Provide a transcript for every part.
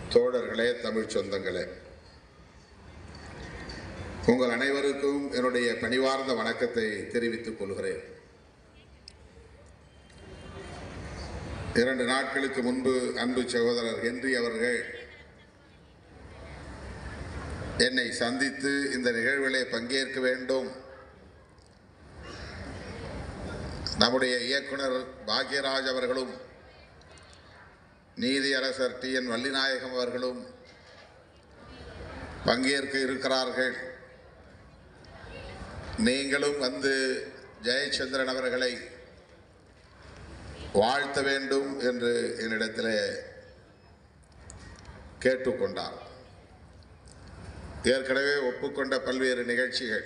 தோழர்களே தமிழ் சொந்தங்களே உங்கள் அனைவருக்கும் என்னுடைய பணிவார்ந்த வணக்கத்தை தெரிவித்துக் கொள்கிறேன் இரண்டு நாட்களுக்கு முன்பு அன்பு சகோதரர் ஹென்றி அவர்கள் என்னை சந்தித்து இந்த நிகழ்விலே பங்கேற்க வேண்டும் நம்முடைய இயக்குனர் பாக்யராஜ் அவர்களும் நீதியரசர் டி என் வள்ளிநாயகம் அவர்களும் பங்கேற்க இருக்கிறார்கள் நீங்களும் வந்து ஜெயச்சந்திரன் அவர்களை வாழ்த்த வேண்டும் என்று என்னிடத்தில் கேட்டுக்கொண்டார் ஏற்கனவே ஒப்புக்கொண்ட பல்வேறு நிகழ்ச்சிகள்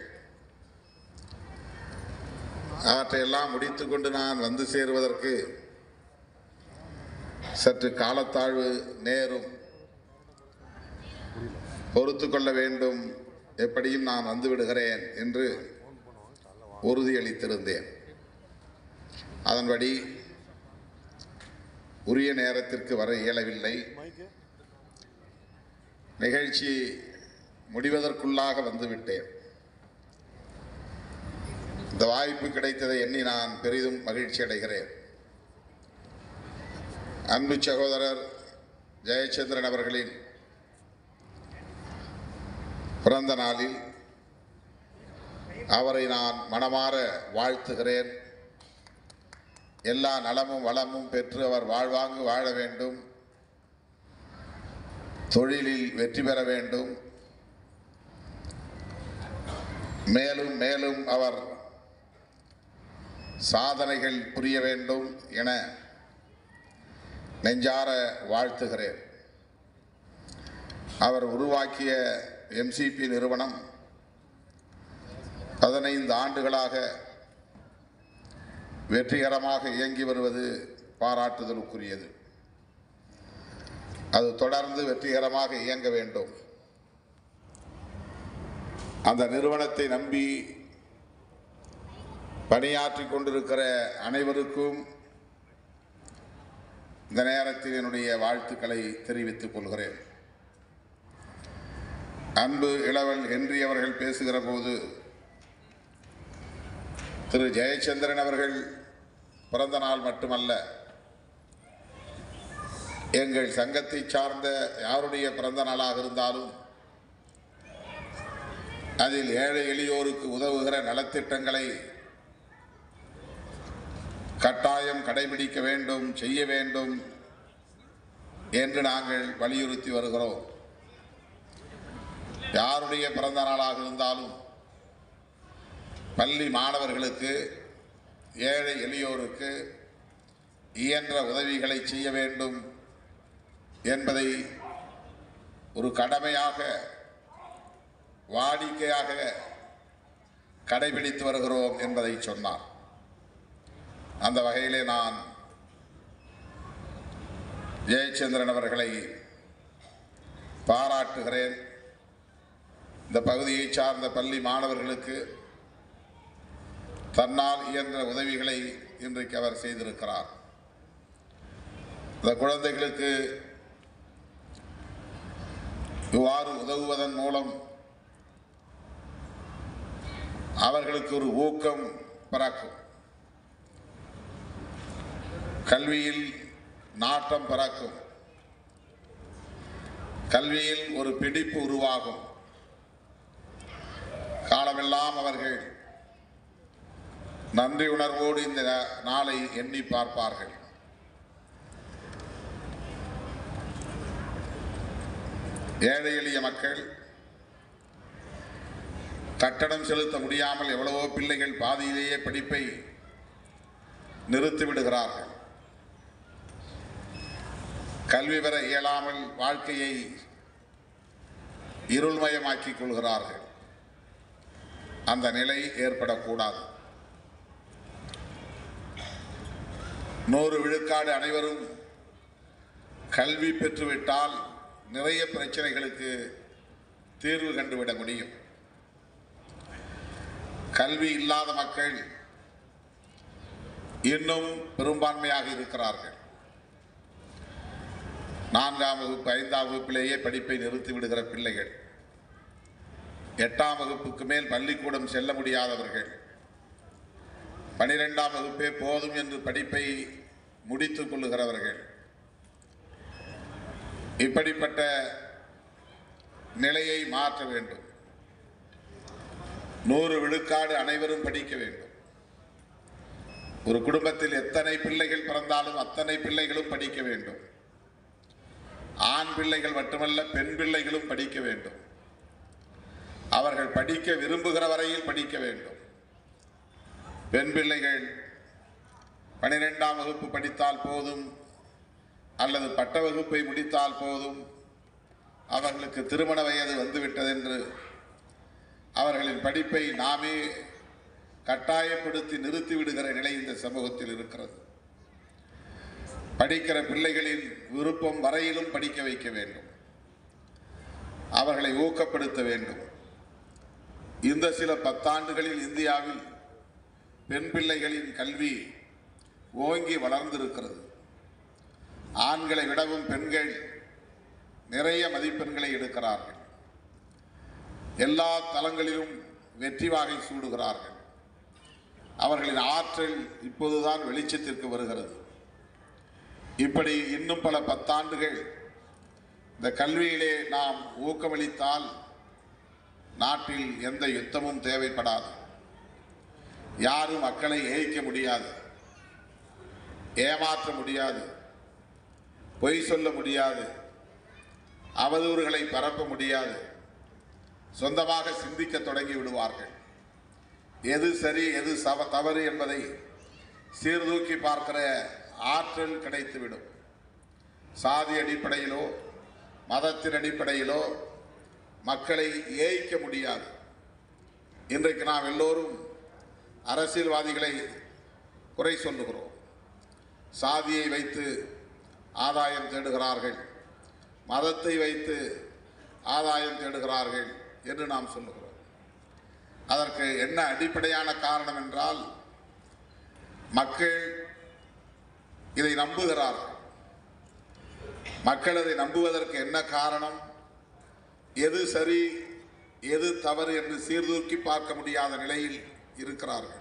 அவற்றையெல்லாம் முடித்துக்கொண்டு நான் வந்து சேருவதற்கு சற்று காலத்தாழ்வு நேரும் பொறுத்து கொள்ள வேண்டும் எப்படியும் நான் வந்து விடுகிறேன் என்று உறுதியளித்திருந்தேன் அதன்படி உரிய நேரத்திற்கு வர இயலவில்லை நிகழ்ச்சி முடிவதற்குள்ளாக வந்துவிட்டேன் இந்த வாய்ப்பு கிடைத்ததை எண்ணி நான் பெரிதும் மகிழ்ச்சி அடைகிறேன் அன்பு சகோதரர் ஜெயச்சந்திரன் அவர்களின் பிறந்த நாளில் அவரை நான் மனமாற வாழ்த்துகிறேன் எல்லா நலமும் வளமும் பெற்று அவர் வாழ்வாங்கு வாழ வேண்டும் தொழிலில் வெற்றி பெற வேண்டும் மேலும் மேலும் அவர் சாதனைகள் புரிய வேண்டும் என நெஞ்சார வாழ்த்துகிறேன் அவர் உருவாக்கிய எம்சிபி நிறுவனம் பதினைந்து ஆண்டுகளாக வெற்றிகரமாக இயங்கி வருவது பாராட்டுதலுக்குரியது அது தொடர்ந்து வெற்றிகரமாக இயங்க வேண்டும் அந்த நிறுவனத்தை நம்பி பணியாற்றி கொண்டிருக்கிற அனைவருக்கும் இந்த நேரத்தில் என்னுடைய வாழ்த்துக்களை தெரிவித்துக் கொள்கிறேன் அன்பு இளவல் ஹென்றி அவர்கள் பேசுகிற போது திரு ஜெயச்சந்திரன் அவர்கள் பிறந்த நாள் மட்டுமல்ல எங்கள் சங்கத்தை சார்ந்த யாருடைய பிறந்த நாளாக இருந்தாலும் அதில் ஏழை எளியோருக்கு உதவுகிற நலத்திட்டங்களை கட்டாயம் கடைபிடிக்க வேண்டும் செய்ய வேண்டும் என்று நாங்கள் வலியுறுத்தி வருகிறோம் யாருடைய பிறந்த நாளாக இருந்தாலும் பள்ளி மாணவர்களுக்கு ஏழை எளியோருக்கு இயன்ற உதவிகளை செய்ய வேண்டும் என்பதை ஒரு கடமையாக வாடிக்கையாக கடைபிடித்து வருகிறோம் என்பதை சொன்னார் அந்த வகையிலே நான் ஜெயச்சந்திரன் அவர்களை பாராட்டுகிறேன் இந்த பகுதியை சார்ந்த பள்ளி மாணவர்களுக்கு தன்னால் இயன்ற உதவிகளை இன்றைக்கு அவர் செய்திருக்கிறார் இந்த குழந்தைகளுக்கு இவ்வாறு உதவுவதன் மூலம் அவர்களுக்கு ஒரு ஊக்கம் பிறக்கும் கல்வியில் நாட்டம் பிறக்கும் கல்வியில் ஒரு பிடிப்பு உருவாகும் காலமெல்லாம் அவர்கள் நன்றி உணர்வோடு இந்த நாளை எண்ணி பார்ப்பார்கள் ஏழை எளிய மக்கள் கட்டணம் செலுத்த முடியாமல் எவ்வளவோ பிள்ளைகள் பாதியிலேயே படிப்பை நிறுத்தி விடுகிறார்கள் கல்வி பெற இயலாமல் வாழ்க்கையை இருள்மயமாக்கிக் கொள்கிறார்கள் அந்த நிலை ஏற்படக்கூடாது நூறு விழுக்காடு அனைவரும் கல்வி பெற்றுவிட்டால் நிறைய பிரச்சனைகளுக்கு தீர்வு கண்டுவிட முடியும் கல்வி இல்லாத மக்கள் இன்னும் பெரும்பான்மையாக இருக்கிறார்கள் நான்காம் வகுப்பு ஐந்தாம் வகுப்பிலேயே படிப்பை நிறுத்தி விடுகிற பிள்ளைகள் எட்டாம் வகுப்புக்கு மேல் பள்ளிக்கூடம் செல்ல முடியாதவர்கள் பனிரெண்டாம் வகுப்பே போதும் என்று படிப்பை முடித்துக் கொள்ளுகிறவர்கள் இப்படிப்பட்ட நிலையை மாற்ற வேண்டும் நூறு விழுக்காடு அனைவரும் படிக்க வேண்டும் ஒரு குடும்பத்தில் எத்தனை பிள்ளைகள் பிறந்தாலும் அத்தனை பிள்ளைகளும் படிக்க வேண்டும் ஆண் பிள்ளைகள் மட்டுமல்ல பெண் பிள்ளைகளும் படிக்க வேண்டும் அவர்கள் படிக்க விரும்புகிற வரையில் படிக்க வேண்டும் பெண் பிள்ளைகள் பனிரெண்டாம் வகுப்பு படித்தால் போதும் அல்லது பட்ட வகுப்பை முடித்தால் போதும் அவர்களுக்கு திருமண வயது வந்துவிட்டது என்று அவர்களின் படிப்பை நாமே கட்டாயப்படுத்தி நிறுத்தி விடுகிற நிலை இந்த சமூகத்தில் இருக்கிறது படிக்கிற பிள்ளைகளின் விருப்பம் வரையிலும் படிக்க வைக்க வேண்டும் அவர்களை ஊக்கப்படுத்த வேண்டும் இந்த சில பத்தாண்டுகளில் இந்தியாவில் பெண் பிள்ளைகளின் கல்வி ஓங்கி வளர்ந்திருக்கிறது ஆண்களை விடவும் பெண்கள் நிறைய மதிப்பெண்களை எடுக்கிறார்கள் எல்லா தளங்களிலும் வெற்றி வாகை சூடுகிறார்கள் அவர்களின் ஆற்றல் இப்போதுதான் வெளிச்சத்திற்கு வருகிறது இப்படி இன்னும் பல பத்தாண்டுகள் இந்த கல்வியிலே நாம் ஊக்கமளித்தால் நாட்டில் எந்த யுத்தமும் தேவைப்படாது யாரும் மக்களை ஏய்க்க முடியாது ஏமாற்ற முடியாது பொய் சொல்ல முடியாது அவதூறுகளை பரப்ப முடியாது சொந்தமாக சிந்திக்க தொடங்கி விடுவார்கள் எது சரி எது சவ தவறு என்பதை சீர்தூக்கி பார்க்கிற ஆற்றல் கிடைத்துவிடும் சாதி அடிப்படையிலோ மதத்தின் அடிப்படையிலோ மக்களை ஏய்க்க முடியாது இன்றைக்கு நாம் எல்லோரும் அரசியல்வாதிகளை குறை சொல்லுகிறோம் சாதியை வைத்து ஆதாயம் தேடுகிறார்கள் மதத்தை வைத்து ஆதாயம் தேடுகிறார்கள் என்று நாம் சொல்லுகிறோம் அதற்கு என்ன அடிப்படையான காரணம் என்றால் மக்கள் இதை நம்புகிறார்கள் மக்கள் அதை நம்புவதற்கு என்ன காரணம் எது சரி எது தவறு என்று சீர்தூக்கி பார்க்க முடியாத நிலையில் இருக்கிறார்கள்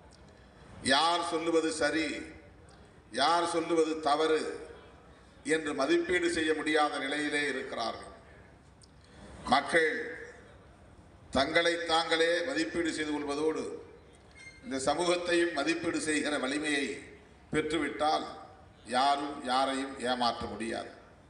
யார் சொல்லுவது சரி யார் சொல்லுவது தவறு என்று மதிப்பீடு செய்ய முடியாத நிலையிலே இருக்கிறார்கள் மக்கள் தங்களை தாங்களே மதிப்பீடு செய்து கொள்வதோடு இந்த சமூகத்தையும் மதிப்பீடு செய்கிற வலிமையை பெற்றுவிட்டால் யாரும் யாரையும் ஏமாற்ற முடியாது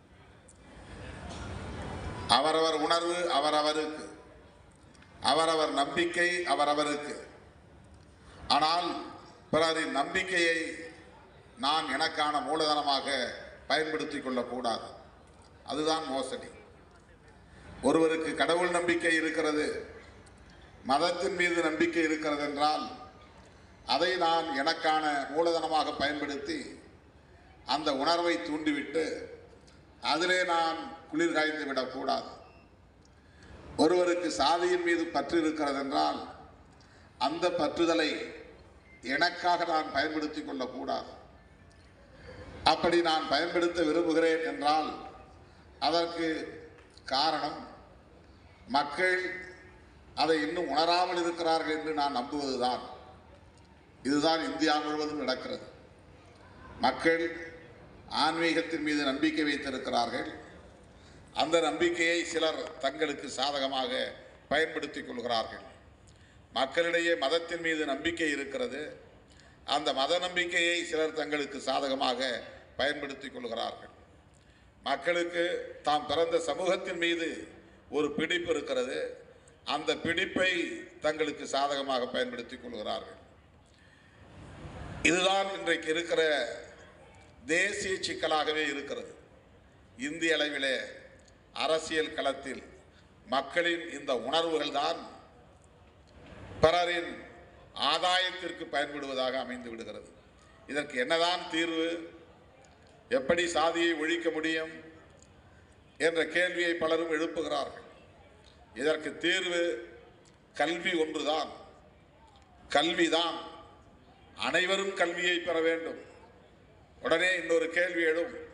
அவரவர் உணர்வு அவரவருக்கு அவரவர் நம்பிக்கை அவரவருக்கு ஆனால் பிறரின் நம்பிக்கையை நான் எனக்கான மூலதனமாக பயன்படுத்திக் கொள்ளக்கூடாது அதுதான் மோசடி ஒருவருக்கு கடவுள் நம்பிக்கை இருக்கிறது மதத்தின் மீது நம்பிக்கை இருக்கிறது என்றால் அதை நான் எனக்கான மூலதனமாக பயன்படுத்தி அந்த உணர்வை தூண்டிவிட்டு அதிலே நான் குளிர் காய்ந்து விடக்கூடாது ஒருவருக்கு சாதியின் மீது பற்று இருக்கிறது என்றால் அந்த பற்றுதலை எனக்காக நான் பயன்படுத்திக் கொள்ளக்கூடாது அப்படி நான் பயன்படுத்த விரும்புகிறேன் என்றால் அதற்கு காரணம் மக்கள் அதை இன்னும் உணராமல் இருக்கிறார்கள் என்று நான் நம்புவதுதான் இதுதான் இந்தியா முழுவதும் நடக்கிறது மக்கள் ஆன்மீகத்தின் மீது நம்பிக்கை வைத்திருக்கிறார்கள் அந்த நம்பிக்கையை சிலர் தங்களுக்கு சாதகமாக பயன்படுத்திக் கொள்கிறார்கள் மக்களிடையே மதத்தின் மீது நம்பிக்கை இருக்கிறது அந்த மத நம்பிக்கையை சிலர் தங்களுக்கு சாதகமாக பயன்படுத்திக் கொள்கிறார்கள் மக்களுக்கு தாம் பிறந்த சமூகத்தின் மீது ஒரு பிடிப்பு இருக்கிறது அந்த பிடிப்பை தங்களுக்கு சாதகமாக பயன்படுத்திக் கொள்கிறார்கள் இதுதான் இன்றைக்கு இருக்கிற தேசிய சிக்கலாகவே இருக்கிறது இந்திய அளவிலே அரசியல் களத்தில் மக்களின் இந்த உணர்வுகள் தான் பிறரின் ஆதாயத்திற்கு பயன்படுவதாக அமைந்து விடுகிறது இதற்கு என்னதான் தீர்வு எப்படி சாதியை ஒழிக்க முடியும் என்ற கேள்வியை பலரும் எழுப்புகிறார்கள் இதற்கு தீர்வு கல்வி ஒன்றுதான் கல்விதான் அனைவரும் கல்வியை பெற வேண்டும் உடனே இன்னொரு கேள்வி எழும்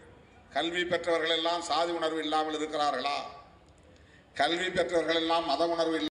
கல்வி பெற்றவர்கள் எல்லாம் சாதி உணர்வு இல்லாமல் இருக்கிறார்களா கல்வி பெற்றவர்கள் எல்லாம் மத உணர்வு